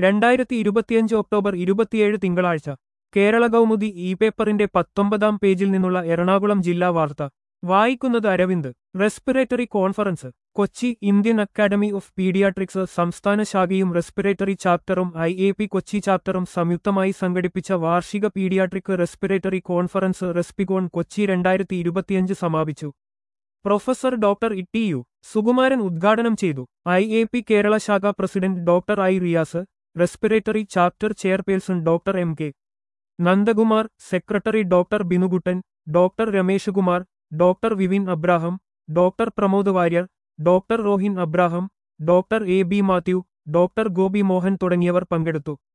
രണ്ടായിരത്തി ഇരുപത്തിയഞ്ച് ഒക്ടോബർ ഇരുപത്തിയേഴ് തിങ്കളാഴ്ച കേരള കൗമുദി ഇ പേപ്പറിന്റെ പത്തൊമ്പതാം പേജിൽ നിന്നുള്ള എറണാകുളം ജില്ലാ വാർത്ത വായിക്കുന്നത് Aravind respiratory conference Kochi Indian academy of paediatrics സംസ്ഥാന ശാഖയും റെസ്പിറേറ്ററി ചാപ്റ്ററും ഐ എ പി കൊച്ചി ചാപ്റ്ററും സംയുക്തമായി സംഘടിപ്പിച്ച വാർഷിക paediatric respiratory conference Respicon Kochi രണ്ടായിരത്തി ഇരുപത്തിയഞ്ച് സമാപിച്ചു professor doctor E U Sukumaran ഉദ്ഘാടനം ചെയ്തു ഐ എ പി കേരള ശാഖ president doctor I Riyas respiratory chapter chairperson doctor M K Nandakumar secretary doctor Binukuttan doctor Ramesh Kumar doctor Vivin Abraham doctor Pramod Warrier doctor Rohin Abraham doctor A B Mathew doctor Gopi Mohan തുടങ്ങിയവർ പങ്കെടുത്തു